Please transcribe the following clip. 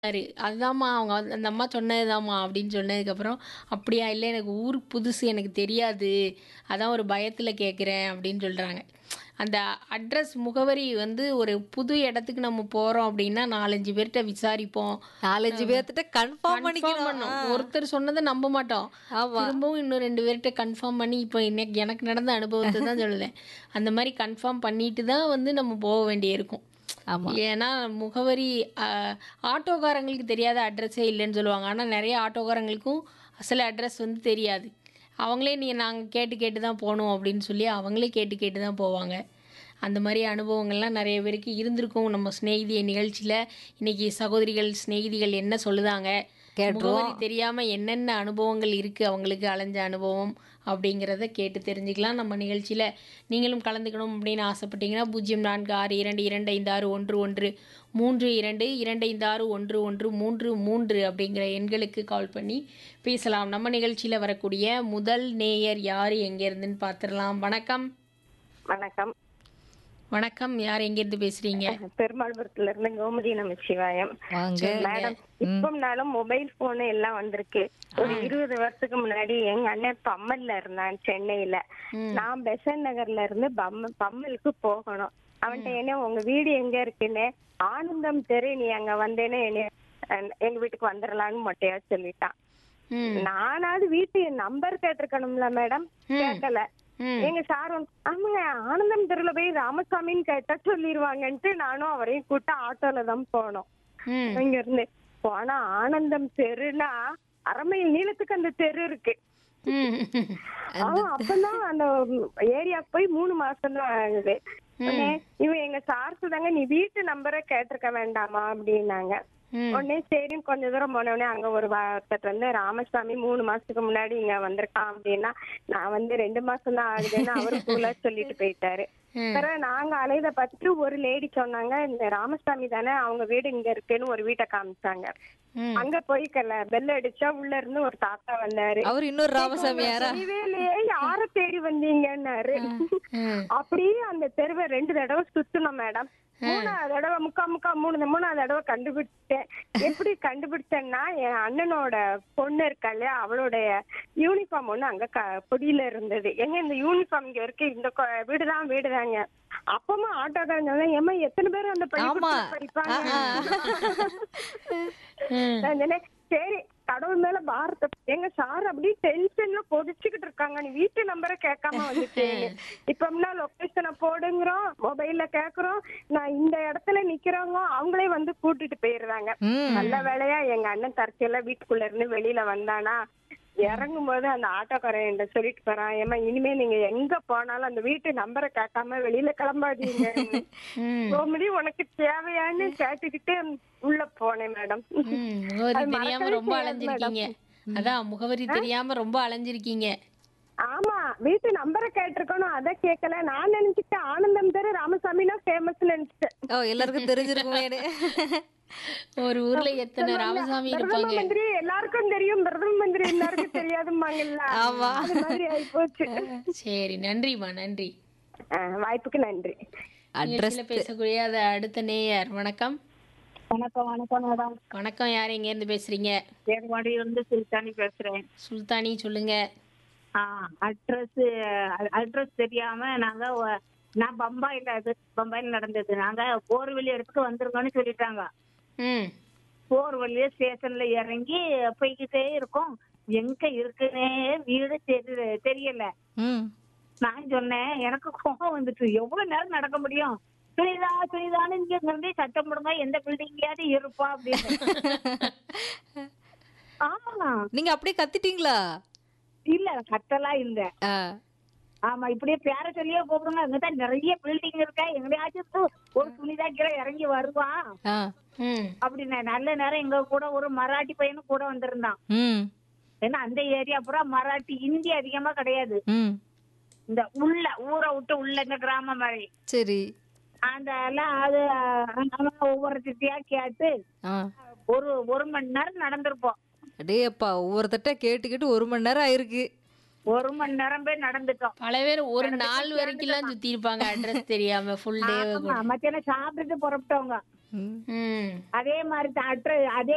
சொன்னாரு. "அதுதாம்மா அவங்க வந்து அந்த அம்மா சொன்னதுதாம்மா" அப்படின்னு சொன்னதுக்கப்புறம், "அப்படியா? இல்ல எனக்கு ஊர் புதுசு. எனக்கு தெரியாது. அதான் ஒரு பயத்துல கேட்குறேன்" அப்படின்னு சொல்றாங்க. அந்த அட்ரஸ் முகவரி வந்து ஒரு புது இடத்துக்கு நம்ம போறோம் அப்படின்னா 4, 5 பேர்ட்ட விசாரிப்போம். 4, 5 பேர்த்துட்ட கன்ஃபார்ம் கன்ஃபார்ம் பண்ணிக்கணும். பண்ணணும். ஆ. ஒருத்தர் சொன்னத நம்ப மாட்டோம். ஆமா. திரும்பவும் இன்னும் 2 பேர்ட்ட கன்ஃபார்ம் பண்ணி இப்போ இன்னைக்கு எனக்கு நடந்த அனுபவத்த தான் சொல்லுதேன். அந்த மாரி கன்ஃபார்ம் பண்ணிட்டு தான் வந்து நம்ம போக வேண்டியிருக்கும். ஆமா. ஏன்னா முகவரி அ ஆட்டோக்காரங்களுக்கு தெரியாத அட்ரஸே இல்லைன்னு சொல்லுவாங்க. ஆனா நெறைய ஆட்டோக்காரங்களுக்கும் அசல் அட்ரஸ் வந்து தெரியாது. அவங்களே நீ நாங்க கேட்டு கேட்டு தான் போனோம் அப்படின்னு சொல்லி அவங்களே கேட்டு கேட்டு தான் போவாங்க. அந்த மாரி அனுபவங்கள்லாம் நெறைய பேருக்கு இருந்திருக்கும். நம்ம சிநேகிதி நிகழ்ச்சியில இன்னைக்கு சகோதரிகள், சிநேகிதிகள் என்ன சொல்லுதாங்க? கேட்டுருவோம். முகவரி தெரியாம என்னென்ன அனுபவங்கள் இருக்கு அவங்களுக்கு அலைஞ்ச அனுபவம் அப்படிங்கிறத கேட்டு தெரிஞ்சுக்கலாம். நம்ம நிகழ்ச்சியில நீங்களும் கலந்துக்கணும் அப்படின்னு ஆசைப்பட்டீங்கன்னா 0462256113 32256113 அப்படிங்கிற எண்களுக்கு கால் பண்ணி பேசலாம். நம்ம நிகழ்ச்சியில வரக்கூடிய முதல் நேயர் யாரு எங்கேருந்துன்னு பார்த்துடலாம். வணக்கம். வணக்கம் வணக்கம். யார் எங்கேருந்து பேசுறீங்க? பெருமாள்புரத்துல இருந்து கோமதி நமச்சிவாயம் வாங்க. மேடம் இப்பம்னாலும் மொபைல் போன் எல்லாம் வந்திருக்கு ஒரு இருபது வருஷத்துக்கு முன்னாடி எங்க அண்ணன் பம்மல்ல இருந்தான் சென்னையில ம். நான் பெசன் நகர்ல இருந்து பம்ம பம்மலுக்கு போகணும் அவன்கிட்ட என்ன உங்க வீடு எங்க இருக்குன்னு ஆனந்தம் தெரு நீ அங்க வந்தேன்னு என்ன அஹ், எங்க வீட்டுக்கு வந்துடலான்னு மொட்டையா சொல்லிட்டான் ம். நானாவது வீட்டு நம்பர் கேட்டிருக்கணும்ல மேடம் கேட்கல ம். எங்க சார் வந்து ஆமாங்க ஆனந்தம் தெருல போய் ராமசாமின்னு கேட்டா சொல்லிருவாங்கன்ட்டு நானும் அவரையும் கூட்ட ஆட்டோல தான் போனோம் ம். இங்க இருந்து போனா ஆனந்தம் தெருனா அரை மைல் நீளத்துக்கு அந்த தெரு இருக்கு ம். அவன் அப்பதான் அந்த ஏரியாக்கு போய் மூணு மாசம் தான் ஆகுது உடனே இவன் எங்க சார் சொன்னாங்க நீ வீட்டு நம்பரை கேட்டிருக்க வேண்டாமா அப்படின்னாங்க ம். உடனே சரின்னு கொஞ்ச தூரம் போன உடனே அங்க ஒரு ஒருத்தர் வந்து ராமசாமி மூணு மாசத்துக்கு முன்னாடி இங்க வந்திருக்கான் அப்படின்னா நான் வந்து ரெண்டு மாசம் தான் ஆகுதுன்னு அவரு கூலா சொல்லிட்டு போயிட்டாரு ம். பிறகு நாங்க அலைத பார்த்துட்டு ஒரு லேடி சொன்னாங்க இந்த ராமசாமி தானே அவங்க வீடு இங்க இருக்குன்னு ஒரு வீட்டை காமிச்சாங்க ம். அங்க போய் கல்ல பெல் அடிச்சா உள்ள இருந்து ஒரு தாத்தா வந்தாரு அவர் இன்னொரு ராமசாமியாரா? தெரியவே யார தேடி வந்தீங்கன்னாரு ம். அப்படியே அந்த தெருவை ரெண்டு தடவை சுத்தணும் மேடம் மூணாவது தடவை முக்கா முக்கா மூணு மூணாவது தடவை கண்டுபிடிச்சிட்டேன் எப்படி கண்டுபிடிச்சேன்னா என் அண்ணனோட பொண்ணு இருக்கா இல்லையா அவளுடைய யூனிஃபார்ம் ஒண்ணு அங்க க- பொடியில இருந்தது எங்க இந்த யூனிஃபார்ம் இங்க இருக்கு இந்த கொ- வீடுதான் வீடுதாங்க அப்பமா ஆட்டோக்காரங்க சொன்னாங்க, ஏம்மா எத்தனை பேர் அந்த பள்ளிக்கூடத்துல ஆமா. படிப்பாங்க ம். நான் சொன்னேன், சரி கடவுள் மேல பாரத்தை எங்க சார் அப்படியே டென்ஷன்ல கொதிச்சுக்கிட்டு இருக்காங்க நீ வீட்டு நம்பரை கேட்காம வந்துட்டேன்னு இப்பம்னா லொகேஷனை போடுங்கிறோம் மொபைல்ல கேக்குறோம் நான் இந்த இடத்துல நிக்கிறவங்க அவங்களே வந்து கூட்டிட்டு போயிருந்தாங்க ம். நல்ல வேலையா எங்க அண்ணன் தற்செயலா வீட்டுக்குள்ள இருந்து வெளியில வந்தானா இறங்கும் போது அந்த ஆட்டோக்காரன் என்கிட்ட சொல்லிட்டு போறான் ஏமா இனிமே நீங்க எங்க போனாலும் அந்த வீட்டு நம்பரை கேட்காம வெளியில கிளம்பாதீங்க ம். கோமதி உனக்கு தேவையான்னு கேட்டுக்கிட்டு உள்ள போனேன் மேடம் ம். முகவரி அது தெரியாம மறக்கவே ரொம்ப செய்யாது அலைஞ்சிருக்கீங்க அதான் முகவரி தெரியாம ரொம்ப அலைஞ்சிருக்கீங்க ஆமா வீட்டு நம்பரை கேட்டிருக்கணும் அத கேட்கல நான் நினைச்சுட்டேன் ஆனந்தம் தெரு ராமசாமினா ஃபேமஸ் நினைச்சிட்டேன் ஓ எல்லாருக்கும் தெரிஞ்சிருக்குமேனு. ஒரு ஊர்ல எத்தனை ராமசாமி பிரதம இருப்பாங்க மந்திரி எல்லாருக்கும் தெரியும் பிரதம மந்திரி எல்லாருக்கும் தெரியாதும்பாங்கல்ல ஆமா. அது மாதிரி ஆயிப்போச்சு சரி நன்றிம்மா நன்றி ஆ, வாய்ப்புக்கு நன்றி அட்ரஸ் நிகழ்ச்சியில பேசக்கூடிய அது அடுத்த நேயர் வணக்கம் வணக்கம் வணக்கம் மேடம் வணக்கம் யார் எங்க இருந்து பேசுறீங்க ஏற்பாடு இருந்து சுல்தானி பேசுறேன் சுல்தானி சொல்லுங்க அட்ரஸ் அட்ரஸ் தெரியாம நாங்க ஒ- நான் பம்பாயில அது பம்பாயில நடந்தது நாங்க போர்வெளி இடத்துக்கு வந்துருங்கன்னு சொல்லிட்டாங்க ம் போர்வெளியே ஸ்டேஷன்ல இறங்கி போய்கிட்டே இருக்கோம் எங்க இருக்குன்னே வீடு தெரி தெரியல ம். நான் சொன்னேன் எனக்கு கோபம் வந்துட்டு எவ்வளவு நேரம் நடக்க முடியும் சுனிதா சுனிதான்னு இங்க இருந்தே சத்தம் போடுங்க எந்த பில்டிங்லயாவது இருப்பா அப்படின்னு ஆமா நீங்க அப்படியே கத்திட்டீங்களா? இல்ல கத்தலாம் இல்ல ஆ. ஆமா இப்படியே பேர சொல்லியே கூப்பிடுங்க அங்கதான் நிறைய பில்டிங் இருக்கா எங்கேயாச்சும் இப்போ ஒரு துணிதா கீழே இறங்கி வருவான் ஆ. ம் அப்படின்னு நல்ல நேரம் எங்க கூட ஒரு மராட்டி பையனும் கூட வந்திருந்தான் ம். ஏன்னா அந்த ஏரியா பூரா மராட்டி ஹிந்தி அதிகமா கிடையாது ம். இந்த உள்ள ஊரை விட்டு உள்ள இந்த கிராமம் மாதிரி சரி. அந்த எல்லாம் அது அவன் ஒவ்வொரு திட்டியா கேட்டு ஆ. ஒரு ஒரு மணி நேரம் நடந்திருப்போம் அடேயப்பா ஒவ்வொருத்தட்ட கேட்டு கேட்டு ஒரு மணி நேரம் ஆயிருக்கு. ஒரு மணி நேரம் போய் நடந்துட்டோம் பல பேர் ஒரு நாள் வரைக்கும்லாம் சுத்தி இருப்பாங்க அட்ரஸ் தெரியாம ஃபுல் டே ஆமா மத்தியானம் சாப்பிட்டுட்டு புறப்பட்டவங்க ம். ம் அதே மாதிரி அட்ரஸ் அதே